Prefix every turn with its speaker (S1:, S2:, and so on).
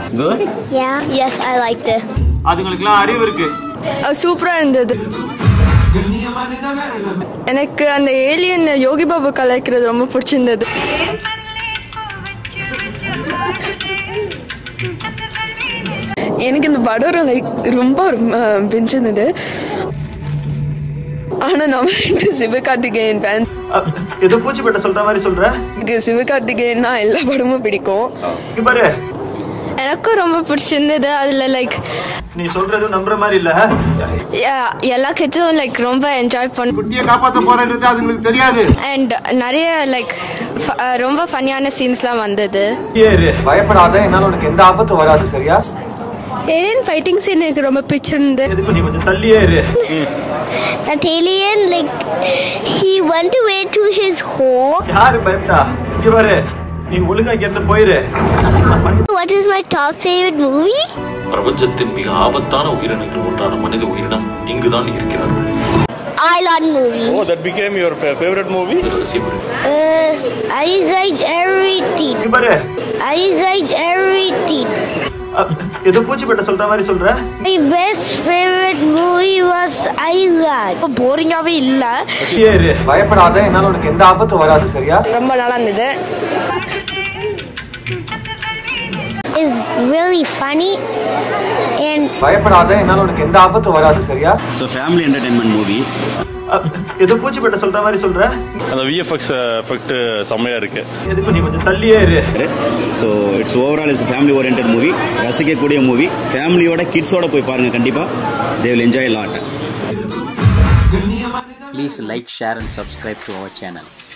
S1: Good
S2: Yeah. Yes, I liked it.
S3: அதுங்களுக்குலாம் அறிவு இருக்கு
S4: சூப்பராக இருந்தது எனக்கு அந்த ஏலியன் யோகி பாபு கலாய்க்கிறது ரொம்ப பிடிச்சிருந்தது எனக்கு இந்த படம் லைக் ரொம்ப பிடிச்சிருந்தது ஆனால் நம்ம ரெண்டு சிவகார்த்திகேயன் ஃபேன்
S3: அஹ், ஏதோ பூச்சிப்பட்ட சொல்ற மாதிரி சொல்ற
S4: எனக்கு சிவகார்த்திகேயன்னா எல்லா படமும் பிடிக்கும்
S3: இங்க பாரு
S4: எனக்கும் ரொம்ப பிடிச்சிருந்தது அதில் லைக்
S3: நீ சொல்றது நம்புற மாதிரி இல்ல
S4: எல்லா கிட்ஸும் லைக் ரொம்ப என்ஜாய் பண்ண
S5: குட்டியை காப்பாத்த போறேன்றது அதுங்களுக்கு தெரியாது
S4: அண்ட் நிறைய லைக் ரொம்ப ஃபன்னியான சீன்ஸ்லாம் வந்தது
S3: ஏறு
S6: பயப்படாத என்னால உனக்கு எந்த ஆபத்தும் வராது சரியா
S4: ஏலியன் ஃபைட்டிங் சீன் எனக்கு ரொம்ப பிடிச்சிருந்தது
S3: எதுக்கு நீ கொஞ்சம் தள்ளியே இரு
S2: That alien, like, he went away to his home.
S3: யாரு பயப்படா இங்க பாரு நீ ஒழுங்கா இங்க இருந்து போயிரு
S2: What is my top favorite movie?
S7: பிரபஞ்சத்தின் மிக ஆபத்தான உயிரினங்கள் ஒன்றான மனித உயிரினம் இங்குதான் இருக்கிறார்கள்
S2: Island movie.
S8: Oh, that became your fa- favorite movie?
S7: இது ரகசியம் இருக்கு.
S2: Uh, I like everything.
S3: இங்க பாரு
S2: I like everything.
S3: அஹ், ஏதோ பூச்சிப்பட்ட சொல்ற மாதிரி சொல்ற
S2: My best favorite movie was Island.
S4: போரிங்காகவே இல்லை
S3: ஏறு
S6: பயப்படாத என்னால உனக்கு எந்த ஆபத்தும் வராது சரியா
S4: ரொம்ப நல்லா இருந்தது
S2: It's really funny and
S6: பயப்படாத என்னால உனக்கு எந்த ஆபத்தும் வராது சரியா
S1: ஸோ ஃபேமிலி என்டர்டைன்மெண்ட் மூவி
S3: அஹ், ஏதோ பூச்சிப்பட்ட சொல்ற மாதிரி சொல்ற
S8: அந்த விஎஃப்எக்ஸ் எஃபெக்ட் செம்மையா இருக்கு
S3: எதுக்கு நீ கொஞ்சம் தள்ளியே இரு
S1: so it's overall is family oriented movie ரசிக்கக்கூடிய மூவி ஃபேமிலியோட கிட்ஸோட போய் பாருங்க கண்டிப்பாக they will enjoy lot
S9: Please like, share and subscribe to our channel.